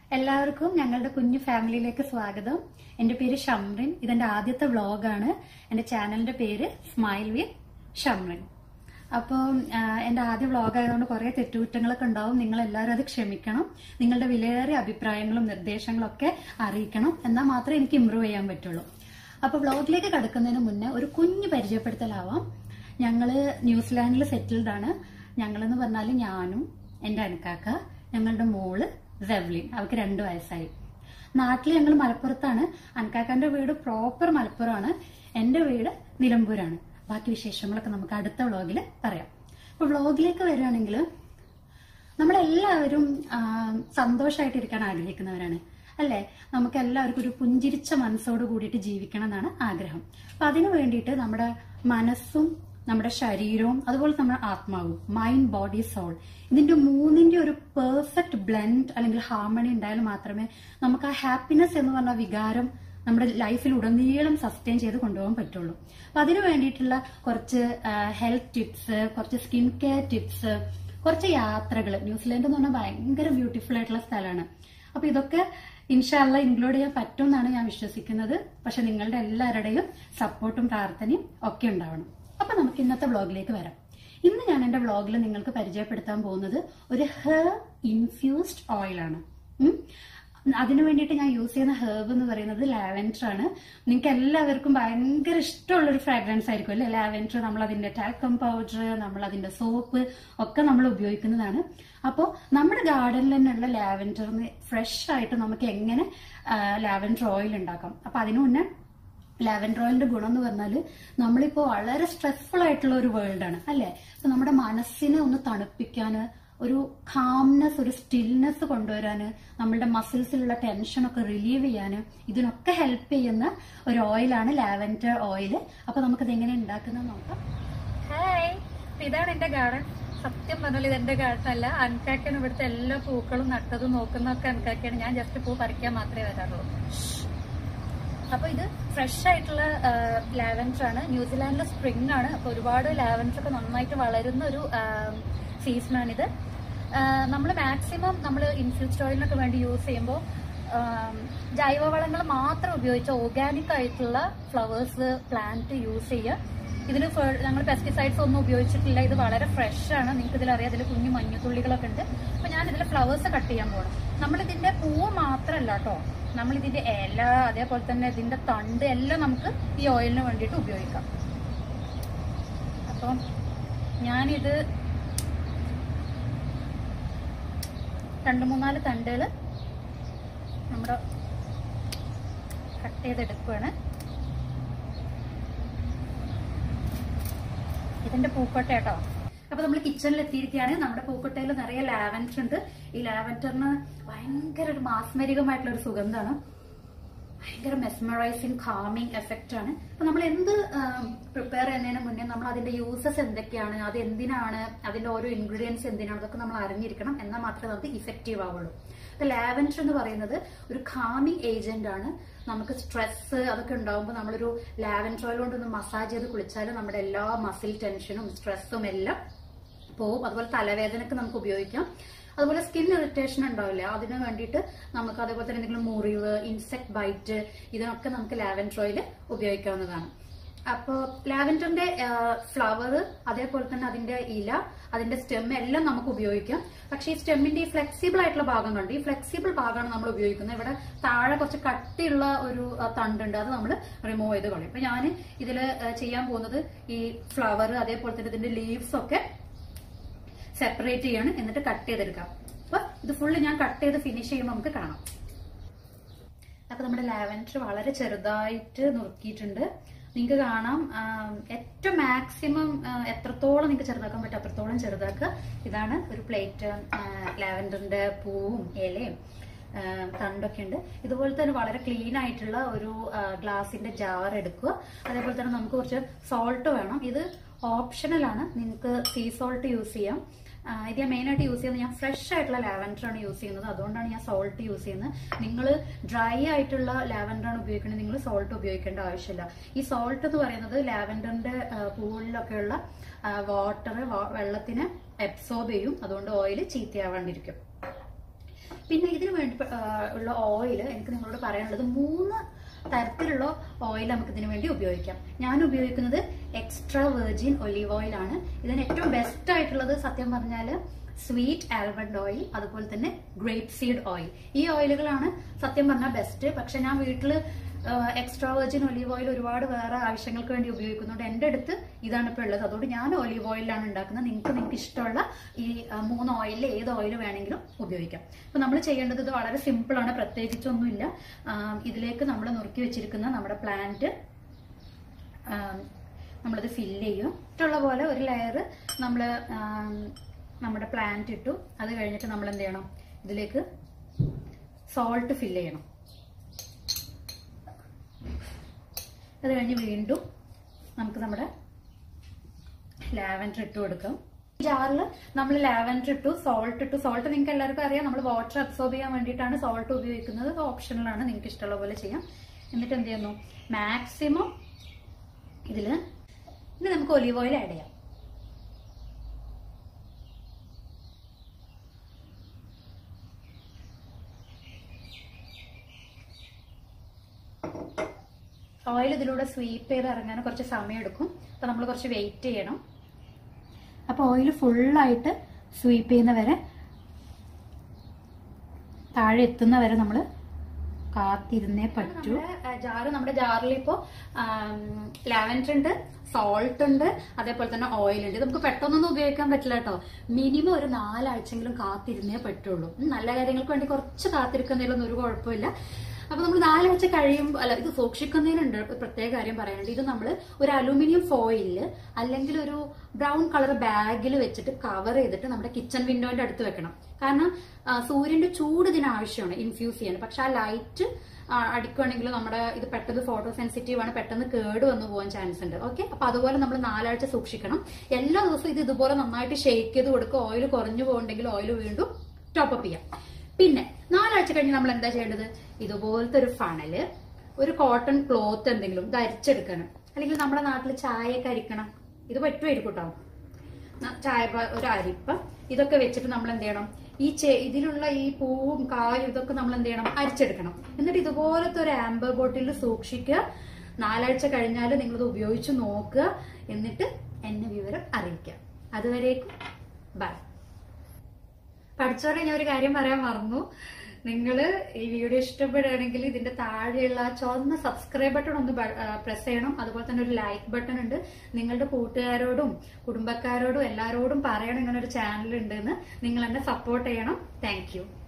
എല്ലാവർക്കും ഞങ്ങളുടെ കുഞ്ഞു ഫാമിലിയിലേക്ക് സ്വാഗതം എന്റെ പേര് ഷംറിൻ ഇതെന്റെ ആദ്യത്തെ വ്ളോഗാണ് എന്റെ ചാനലിന്റെ പേര് സ്മൈൽ വിത്ത് ഷംറിൻ അപ്പോൾ എന്റെ ആദ്യ വ്ളോഗ് ആയതുകൊണ്ട് കുറെ തെറ്റുകുറ്റങ്ങളൊക്കെ ഉണ്ടാവും നിങ്ങൾ എല്ലാവരും അത് ക്ഷമിക്കണം നിങ്ങളുടെ വിലയേറിയ അഭിപ്രായങ്ങളും നിർദ്ദേശങ്ങളും ഒക്കെ അറിയിക്കണം എന്നാൽ മാത്രമേ എനിക്ക് ഇമ്പ്രൂവ് ചെയ്യാൻ പറ്റുള്ളൂ അപ്പോൾ വ്ളോഗിലേക്ക് കടക്കുന്നതിന് മുന്നേ ഒരു കുഞ്ഞു പരിചയപ്പെടുത്തലാവാം ഞങ്ങള് ന്യൂസിലാൻഡിൽ സെറ്റിൽഡ് ആണ് ഞങ്ങളെന്ന് പറഞ്ഞാൽ ഞാനും എന്റെ അനക്കാക്ക ഞങ്ങളുടെ മോള് സെവ്ലിൻ അവർക്ക് രണ്ടു വയസ്സായി നാട്ടിൽ ഞങ്ങൾ മലപ്പുറത്താണ് അനക്കാക്കാന്റെ വീട് പ്രോപ്പർ മലപ്പുറമാണ് എന്റെ വീട് നിലമ്പൂരാണ് ബാക്കി വിശേഷങ്ങളൊക്കെ നമുക്ക് അടുത്ത വ്ളോഗിൽ പറയാം അപ്പൊ വ്ളോഗിലേക്ക് വരികയാണെങ്കിൽ നമ്മളെല്ലാവരും ആ, സന്തോഷമായിട്ടിരിക്കാൻ ആഗ്രഹിക്കുന്നവരാണ് അല്ലേ നമുക്ക് എല്ലാവർക്കും ഒരു പുഞ്ചിരിച്ച മനസ്സോട് കൂടിയിട്ട് ജീവിക്കണം എന്നാണ് ആഗ്രഹം അപ്പൊ അതിനു വേണ്ടിയിട്ട് നമ്മുടെ മനസ്സും നമ്മുടെ ശരീരവും അതുപോലെ നമ്മുടെ ആത്മാവും മൈൻഡ് ബോഡി സോൾ ഇതിന്റെ മൂന്നിന്റെ ഒരു പെർഫെക്റ്റ് ബ്ലെൻഡ് അല്ലെങ്കിൽ ഹാർമണി ഉണ്ടായാൽ മാത്രമേ നമുക്ക് ആ ഹാപ്പിനെസ് എന്ന് പറഞ്ഞ വികാരം നമ്മുടെ ലൈഫിൽ ഉടനീളം സസ്റ്റെയിൻ ചെയ്ത് കൊണ്ടുപോകാൻ പറ്റുള്ളൂ അപ്പൊ അതിനു വേണ്ടിയിട്ടുള്ള കുറച്ച് ഹെൽത്ത് ടിപ്സ് കുറച്ച് സ്കിൻ കെയർ ടിപ്സ് കുറച്ച് യാത്രകൾ ന്യൂസിലാൻഡ് എന്ന് പറഞ്ഞാൽ ഭയങ്കര ബ്യൂട്ടിഫുൾ ആയിട്ടുള്ള സ്ഥലമാണ് അപ്പൊ ഇതൊക്കെ ഇൻഷാല്ല ഇൻക്ലൂഡ് ചെയ്യാൻ പറ്റും എന്നാണ് ഞാൻ വിശ്വസിക്കുന്നത് പക്ഷെ നിങ്ങളുടെ എല്ലാവരുടെയും സപ്പോർട്ടും പ്രാർത്ഥനയും ഒക്കെ ഉണ്ടാവണം അപ്പൊ നമുക്ക് ഇന്നത്തെ വ്ളോഗിലേക്ക് വരാം ഇന്ന് ഞാൻ എന്റെ വ്ളോഗിൽ നിങ്ങൾക്ക് പരിചയപ്പെടുത്താൻ പോകുന്നത് ഒരു ഹെയർ ഇൻഫ്യൂസ്ഡ് ഓയിലാണ് ഉം. അതിനു വേണ്ടിയിട്ട് ഞാൻ യൂസ് ചെയ്യുന്ന ഹെർബ് എന്ന് പറയുന്നത് ലാവൻഡർ ആണ് നിങ്ങൾക്ക് എല്ലാവർക്കും ഭയങ്കര ഇഷ്ടമുള്ള ഒരു ഫ്രാഗ്രൻസ് ആയിരിക്കും അല്ലെ ലാവൻഡർ നമ്മൾ അതിന്റെ ടാൽക്കം പൗഡർ നമ്മൾ അതിന്റെ സോപ്പ് ഒക്കെ നമ്മൾ ഉപയോഗിക്കുന്നതാണ് അപ്പോൾ നമ്മുടെ ഗാർഡനിൽ തന്നെയുള്ള ലാവൻഡറിന് ഫ്രഷ് ആയിട്ട് നമുക്ക് എങ്ങനെ ലാവൻഡർ ഓയിൽ ഉണ്ടാക്കാം അപ്പൊ അതിനു മുന്നേ ലാവൻഡർ ഓയിലിന്റെ ഗുണം എന്ന് പറഞ്ഞാല് നമ്മളിപ്പോ വളരെ സ്ട്രെസ്ഫുൾ ആയിട്ടുള്ള ഒരു വേൾഡ് ആണ് അല്ലെ അപ്പൊ നമ്മുടെ മനസ്സിനെ ഒന്ന് തണുപ്പിക്കാന് ഒരു കാംനെസ് ഒരു സ്റ്റിൽനെസ് കൊണ്ടുവരാന് നമ്മളുടെ മസിൽസിലുള്ള ടെൻഷനൊക്കെ റിലീവ് ചെയ്യാന് ഇതിനൊക്കെ ഹെൽപ്പ് ചെയ്യുന്ന ഒരു ഓയിലാണ് ലാവൻഡർ ഓയിൽ അപ്പൊ നമുക്കത് എങ്ങനെ ഉണ്ടാക്കുന്നത് നോക്കാം ഹായ് ഇതാണ് എന്റെ ഗാർഡൻ സത്യം പറഞ്ഞാൽ ഇത് എന്റെ ഗാർഡൻ അല്ല അൻകാക്കൻ ഇവിടുത്തെ എല്ലാ പൂക്കളും നട്ടതും നോക്കുന്നതൊക്കെ അൻകാക്കാണ് ഞാൻ ജസ്റ്റ് പൂ പറിക്കാൻ മാത്രമേ വരാറുള്ളൂ അപ്പൊ ഇത് ഫ്രഷ് ആയിട്ടുള്ള ലാവൻഡർ ആണ് ന്യൂസിലാൻഡിലെ സ്പ്രിംഗ് ആണ് അപ്പൊ ഒരുപാട് ലാവൻഡർ ഒക്കെ നന്നായിട്ട് വളരുന്ന ഒരു സീസണാണിത് നമ്മൾ മാക്സിമം നമ്മൾ ഇൻഫ്യൂസ്ഡ് ഓയിലിനൊക്കെ വേണ്ടി യൂസ് ചെയ്യുമ്പോൾ ജൈവവളങ്ങൾ മാത്രം ഉപയോഗിച്ച് ഓർഗാനിക് ആയിട്ടുള്ള ഫ്ലവേഴ്സ് പ്ലാന്റ് യൂസ് ചെയ്യുക ഇതിന് ഞങ്ങൾ പെസ്റ്റിസൈഡ്സ് ഒന്നും ഉപയോഗിച്ചിട്ടില്ല ഇത് വളരെ ഫ്രഷ് ആണ് നിങ്ങൾക്ക് ഇതിൽ അറിയാം ഇതിൽ കുഞ്ഞു മഞ്ഞുതുള്ളികളൊക്കെ ഉണ്ട് അപ്പൊ ഞാൻ ഇതിൽ ഫ്ലവേഴ്സ് കട്ട് ചെയ്യാൻ പോകണം നമ്മൾ ഇതിന്റെ പൂവ് മാത്രമല്ല കേട്ടോ നമ്മൾ ഇതിന്റെ ഇല അതേപോലെ തന്നെ ഇതിന്റെ തണ്ട് എല്ലാം നമുക്ക് ഈ ഓയിലിന് വേണ്ടിയിട്ട് ഉപയോഗിക്കാം അപ്പം ഞാനിത് രണ്ട് മൂന്നാല് തണ്ടുകൾ നമ്മുടെ കട്ട് ചെയ്തെടുക്കുകയാണ് ഇതിന്റെ പൂക്കോട്ട കേട്ടോ അപ്പൊ നമ്മൾ കിച്ചണിൽ എത്തിയിരിക്കുകയാണ് നമ്മുടെ പൂക്കോട്ടയിൽ നിറയെ ലാവൻഡർ ഉണ്ട് ഈ ലാവൻഡറിന് ഭയങ്കര ഒരു മാസ്മരികമായിട്ടുള്ള ഒരു സുഗന്ധമാണ് ഭയങ്കര മെസ്മറൈസിങ് കാമിങ് എഫക്റ്റ് ആണ് അപ്പൊ നമ്മൾ എന്ത് പ്രിപ്പയർ ചെയ്യുന്നതിന് മുന്നേ നമ്മൾ അതിന്റെ യൂസസ് എന്തൊക്കെയാണ് അത് എന്തിനാണ് അതിന്റെ ഓരോ ഇൻഗ്രീഡിയൻസ് എന്തിനാണ് അതൊക്കെ നമ്മൾ അറിഞ്ഞിരിക്കണം എന്നാൽ മാത്രമേ നമുക്ക് ഇഫക്റ്റീവ് ആവുള്ളൂ അപ്പൊ ലാവൻഡർ എന്ന് പറയുന്നത് ഒരു കാമിങ് ഏജന്റ് ആണ് നമുക്ക് സ്ട്രെസ് അതൊക്കെ ഉണ്ടാകുമ്പോൾ നമ്മളൊരു ലാവൻഡർ ഓയിൽ കൊണ്ടൊന്ന് മസാജ് ചെയ്ത് കുളിച്ചാൽ നമ്മുടെ എല്ലാ മസിൽ ടെൻഷനും സ്ട്രെസ്സും എല്ലാം പോവും അതുപോലെ തലവേദനക്ക് നമുക്ക് ഉപയോഗിക്കാം അതുപോലെ സ്കിൻ ഇറിറ്റേഷൻ ഉണ്ടാവില്ല അതിന് വേണ്ടിയിട്ട് നമുക്ക് അതേപോലെ തന്നെ എന്തെങ്കിലും മുറിവ് ഇൻസെക്ട് ബൈറ്റ് ഇതിനൊക്കെ നമുക്ക് ലാവൻഡർ ഓയിൽ ഉപയോഗിക്കാവുന്നതാണ് അപ്പോൾ ലാവൻഡറിന്റെ ഫ്ലവർ അതേപോലെ തന്നെ അതിന്റെ ഇല അതിന്റെ സ്റ്റെം എല്ലാം നമുക്ക് ഉപയോഗിക്കാം പക്ഷേ ഈ സ്റ്റെമ്മിന്റെ ഈ ഫ്ലെക്സിബിൾ ആയിട്ടുള്ള ഭാഗം കണ്ട് ഈ ഫ്ലെക്സിബിൾ ഭാഗമാണ് നമ്മൾ ഉപയോഗിക്കുന്നത് ഇവിടെ താഴെ കുറച്ച് കട്ടിയുള്ള ഒരു ആ, തണ്ടുണ്ട് അത് നമ്മൾ റിമൂവ് ചെയ്ത് കളയും അപ്പൊ ഞാൻ ഇതിൽ ചെയ്യാൻ പോകുന്നത് ഈ ഫ്ലവർ അതേപോലെ തന്നെ ഇതിന്റെ ലീവ്സ് ഒക്കെ സെപ്പറേറ്റ് ചെയ്യാണ് എന്നിട്ട് കട്ട് ചെയ്തെടുക്കാം അപ്പൊ ഇത് ഫുള്ള് ഞാൻ കട്ട് ചെയ്ത് ഫിനിഷ് ചെയ്യുമ്പോൾ നമുക്ക് കാണാം അപ്പൊ നമ്മുടെ ലാവൻഡർ വളരെ ചെറുതായിട്ട് നുറുക്കിയിട്ടുണ്ട് നിങ്ങൾക്ക് കാണാം ആം, ഏറ്റവും മാക്സിമം എത്രത്തോളം നിങ്ങൾക്ക് ചെറുതാക്കാൻ പറ്റും അത്രത്തോളം ചെറുതാക്കുക ഇതാണ് ഒരു പ്ലേറ്റ് ലാവൻഡറിന്റെ പൂവും ഇലയും ആ, തണ്ടൊക്കെ ഉണ്ട് ഇതുപോലെ തന്നെ വളരെ ക്ലീൻ ആയിട്ടുള്ള ഒരു ഗ്ലാസിന്റെ ജാർ എടുക്കുക അതേപോലെ തന്നെ നമുക്ക് കുറച്ച് സോൾട്ട് വേണം ഇത് ഓപ്ഷണൽ ആണ് നിങ്ങൾക്ക് സീ സോൾട്ട് യൂസ് ചെയ്യാം ആ, ഇത് ഞാൻ മെയിൻ ആയിട്ട് യൂസ് ചെയ്യുന്നത് ഞാൻ ഫ്രഷ് ആയിട്ടുള്ള ലാവൻഡർ ആണ് യൂസ് ചെയ്യുന്നത് അതുകൊണ്ടാണ് ഞാൻ സോൾട്ട് യൂസ് ചെയ്യുന്നത് നിങ്ങൾ ഡ്രൈ ആയിട്ടുള്ള ലാവൻഡർ ആണ് ഉപയോഗിക്കുന്നത് നിങ്ങൾ സോൾട്ട് ഉപയോഗിക്കേണ്ട ആവശ്യമില്ല ഈ സോൾട്ട് എന്ന് പറയുന്നത് ലാവൻഡറിന്റെ പൂളിലൊക്കെയുള്ള വാട്ടർ വെള്ളത്തിനെ അബ്സോർബ് ചെയ്യും അതുകൊണ്ട് ഓയിൽ ചീത്തയാവാണ്ടിരിക്കും പിന്നെ ഇതിന് വേണ്ടി പ- ആ, ഉള്ള ഓയിൽ എനിക്ക് നിങ്ങളോട് പറയാനുള്ളത് മൂന്ന് തരത്തിലുള്ള ഓയിൽ നമുക്ക് ഇതിനു വേണ്ടി ഉപയോഗിക്കാം ഞാൻ ഉപയോഗിക്കുന്നത് എക്സ്ട്രാ വെർജിൻ ഒലീവ് ഓയിൽ ആണ് ഇതിന് ഏറ്റവും ബെസ്റ്റ് ആയിട്ടുള്ളത് സത്യം പറഞ്ഞാൽ സ്വീറ്റ് ആൽമണ്ട് ഓയിൽ അതുപോലെ തന്നെ ഗ്രേപ്പ് സീഡ് ഓയിൽ ഈ ഓയിലുകളാണ് സത്യം പറഞ്ഞാൽ ബെസ്റ്റ് പക്ഷെ ഞാൻ വീട്ടിൽ എക്സ്ട്രാ വെർജിൻ ഒലീവ് ഓയിൽ ഒരുപാട് വേറെ ആവശ്യങ്ങൾക്ക് വേണ്ടി ഉപയോഗിക്കുന്നുണ്ട് എൻ്റെ അടുത്ത് ഇതാണ് ഇപ്പോൾ ഉള്ളത് അതുകൊണ്ട് ഞാൻ ഒലീവ് ഓയിലാണ് ഉണ്ടാക്കുന്നത് നിങ്ങൾക്ക് നിങ്ങൾക്ക് ഇഷ്ടമുള്ള ഈ ആ, മൂന്ന് ഓയിലിൽ ഏത് ഓയിൽ വേണമെങ്കിലും ഉപയോഗിക്കാം അപ്പൊ നമ്മൾ ചെയ്യേണ്ടത് ഇത് വളരെ സിമ്പിൾ ആണ് പ്രത്യേകിച്ചൊന്നുമില്ല ആ, ഇതിലേക്ക് നമ്മൾ നുറുക്കി വെച്ചിരിക്കുന്ന നമ്മുടെ പ്ലാന്റ് നമ്മളിത് ഫില്ല് ചെയ്യും ഇഷ്ടമുള്ള പോലെ ഒരു ലെയർ നമ്മൾ നമ്മുടെ പ്ലാന്റ് ഇട്ടു അത് കഴിഞ്ഞിട്ട് നമ്മൾ എന്ത് ചെയ്യണം ഇതിലേക്ക് സോൾട്ട് ഫില്ല് ചെയ്യണം അത് കഴിഞ്ഞ് വീണ്ടും നമുക്ക് നമ്മുടെ ലാവൻഡർ ഇട്ട് കൊടുക്കാം ജാറിൽ നമ്മൾ ലാവൻഡർ ഇട്ടു സോൾട്ട് ഇട്ടു സോൾട്ട് നിങ്ങൾക്ക് എല്ലാവർക്കും അറിയാം നമ്മൾ വാട്ടർ അബ്സോർബ് ചെയ്യാൻ വേണ്ടിയിട്ടാണ് സോൾട്ട് ഉപയോഗിക്കുന്നത് ഓപ്ഷണലാണ് നിങ്ങൾക്ക് ഇഷ്ടമുള്ള പോലെ ചെയ്യാം എന്നിട്ട് എന്ത് ചെയ്യുന്നു മാക്സിമം ഇതിൽ ഇനി നമുക്ക് ഒലീവ് ഓയിൽ ആഡ് ചെയ്യാം ഓയിൽ ഇതിലൂടെ സ്വീപ്പ് ചെയ്ത് ഇറങ്ങാൻ കുറച്ച് സമയം എടുക്കും അപ്പൊ നമ്മൾ കുറച്ച് വെയിറ്റ് ചെയ്യണം അപ്പൊ ഓയിൽ ഫുള്ളായിട്ട് സ്വീപ്പ് ചെയ്യുന്ന വരെ താഴെ എത്തുന്ന വരെ നമ്മൾ കാത്തിരുന്നേ പറ്റൂ ജാറ് നമ്മുടെ ജാറിൽ ഇപ്പോ ലാവൻഡർ ഉണ്ട് സോൾട്ട് ഉണ്ട് അതേപോലെ തന്നെ ഓയിൽ ഉണ്ട് ഇത് നമുക്ക് പെട്ടെന്നൊന്നും ഉപയോഗിക്കാൻ പറ്റില്ല കേട്ടോ മിനിമം ഒരു നാലാഴ്ചയെങ്കിലും കാത്തിരുന്നേ പറ്റുള്ളൂ ഉം, നല്ല കാര്യങ്ങൾക്ക് വേണ്ടി കുറച്ച് കാത്തിരിക്കുന്നതിലൊന്നും ഒരു കുഴപ്പമില്ല അപ്പൊ നമ്മൾ നാലാഴ്ച കഴിയുമ്പോൾ അല്ല ഇത് സൂക്ഷിക്കുന്നതിനുണ്ട് ഒരു പ്രത്യേക കാര്യം പറയാനുണ്ട് ഇത് നമ്മൾ ഒരു അലൂമിനിയം ഫോയിലില് അല്ലെങ്കിൽ ഒരു ബ്രൗൺ കളർ ബാഗിൽ വെച്ചിട്ട് കവർ ചെയ്തിട്ട് നമ്മുടെ കിച്ചൺ വിൻഡോന്റെ അടുത്ത് വെക്കണം കാരണം ആ, സൂര്യന്റെ ചൂട് ഇതിന് ആവശ്യമാണ് ഇൻഫ്യൂസ് ചെയ്യാൻ പക്ഷെ ആ ലൈറ്റ് അടിക്കുകയാണെങ്കിൽ നമ്മുടെ ഇത് പെട്ടെന്ന് ഫോട്ടോ സെൻസിറ്റീവ് ആണ് പെട്ടെന്ന് കേട് വന്നു പോകാൻ ചാൻസ് ഉണ്ട് ഓക്കെ അപ്പൊ അതുപോലെ നമ്മൾ നാലാഴ്ച സൂക്ഷിക്കണം എല്ലാ ദിവസവും ഇത് ഇതുപോലെ നന്നായിട്ട് ഷേക്ക് ചെയ്ത് കൊടുക്കുക ഓയിൽ കുറഞ്ഞു പോകുന്നുണ്ടെങ്കിൽ ഓയിൽ വീണ്ടും ടോപ്പപ്പ് ചെയ്യാം പിന്നെ നാലാഴ്ച കഴിഞ്ഞ് നമ്മൾ എന്താ ചെയ്യേണ്ടത് ഇതുപോലത്തെ ഒരു ഫണല് ഒരു കോട്ടൺ ക്ലോത്ത് എന്തെങ്കിലും ഇത് അരിച്ചെടുക്കണം അല്ലെങ്കിൽ നമ്മുടെ നാട്ടിൽ ചായയൊക്കെ അരിക്കണം ഇത് പറ്റുമായിരിക്കും കേട്ടോ ന- ചായ പ- ഒരു അരിപ്പ ഇതൊക്കെ വെച്ചിട്ട് നമ്മൾ എന്ത് ചെയ്യണം ഈ ചെ ഇതിലുള്ള ഈ പൂവും കായും ഇതൊക്കെ നമ്മൾ എന്ത് ചെയ്യണം അരിച്ചെടുക്കണം എന്നിട്ട് ഇതുപോലത്തെ ഒരു ആംബർ ബോട്ടിൽ സൂക്ഷിക്കുക നാലാഴ്ച കഴിഞ്ഞാൽ നിങ്ങളിത് ഉപയോഗിച്ച് നോക്കുക എന്നിട്ട് എന്നെ വിവരം അറിയിക്കുക അതുവരേക്കും ബൈ പഠിച്ചോടെ ഞാൻ ഒരു കാര്യം പറയാൻ മറന്നു നിങ്ങൾ ഈ വീഡിയോ ഇഷ്ടപ്പെടുകയാണെങ്കിൽ ഇതിന്റെ താഴെയുള്ള ആ ചുവന്ന സബ്സ്ക്രൈബ് ബട്ടൺ ഒന്ന് പ്രസ് ചെയ്യണം അതുപോലെ തന്നെ ഒരു ലൈക്ക് ബട്ടൺ ഉണ്ട് നിങ്ങളുടെ കൂട്ടുകാരോടും കുടുംബക്കാരോടും എല്ലാരോടും പറയണം ഇങ്ങനെ ഒരു ചാനൽ ഉണ്ടെന്ന് നിങ്ങൾ എന്നെ സപ്പോർട്ട് ചെയ്യണം താങ്ക്